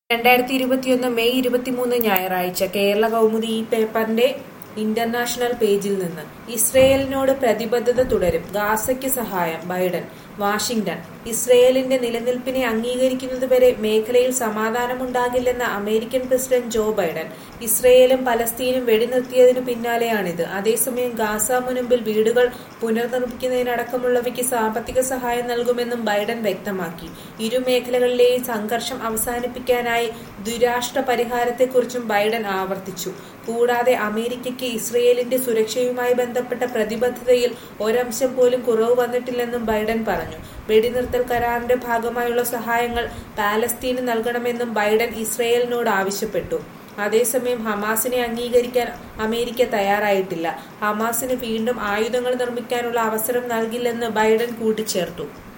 രണ്ടായിരത്തി ഇരുപത്തിയൊന്ന് മെയ് ഇരുപത്തിമൂന്ന് ഞായറാഴ്ച കേരള കൗമുദി ഈ പേപ്പറിന്റെ ഇന്റർനാഷണൽ പേജിൽ നിന്ന് ഇസ്രയേലിനോട് പ്രതിബദ്ധത തുടരും ഗാസയ്ക്ക് സഹായം ബൈഡൻ വാഷിംഗ്ടൺ ഇസ്രയേലിന്റെ നിലനിൽപ്പിനെ അംഗീകരിക്കുന്നതുവരെ മേഖലയിൽ സമാധാനമുണ്ടാകില്ലെന്ന അമേരിക്കൻ പ്രസിഡന്റ് ജോ ബൈഡൻ ഇസ്രയേലും പലസ്തീനും വെടിനിർത്തിയതിനു പിന്നാലെയാണിത് അതേസമയം ഗാസ മുനമ്പിൽ വീടുകൾ പുനർനിർമ്മിക്കുന്നതിനടക്കമുള്ളവയ്ക്ക് സാമ്പത്തിക സഹായം നൽകുമെന്നും ബൈഡൻ വ്യക്തമാക്കി ഇരു മേഖലകളിലെയും സംഘർഷം അവസാനിപ്പിക്കാനായി ദ്വിരാഷ്ട്ര പരിഹാരത്തെക്കുറിച്ചും ബൈഡൻ ആവർത്തിച്ചു കൂടാതെ അമേരിക്കയ്ക്ക് ഇസ്രയേലിന്റെ സുരക്ഷയുമായി ബന്ധപ്പെട്ട പ്രതിബദ്ധതയിൽ ഒരംശം പോലും കുറവ് വന്നിട്ടില്ലെന്നും ബൈഡൻ പറഞ്ഞു വെടിനിർത്തൽ കരാറിന്റെ ഭാഗമായുള്ള സഹായങ്ങൾ പാലസ്തീന് നൽകണമെന്നും ബൈഡൻ ഇസ്രയേലിനോട് ആവശ്യപ്പെട്ടു അതേസമയം ഹമാസിനെ അംഗീകരിക്കാൻ അമേരിക്ക തയ്യാറായിട്ടില്ല ഹമാസിന് വീണ്ടും ആയുധങ്ങൾ നിർമ്മിക്കാനുള്ള അവസരം നൽകില്ലെന്ന് ബൈഡൻ കൂട്ടിച്ചേർത്തു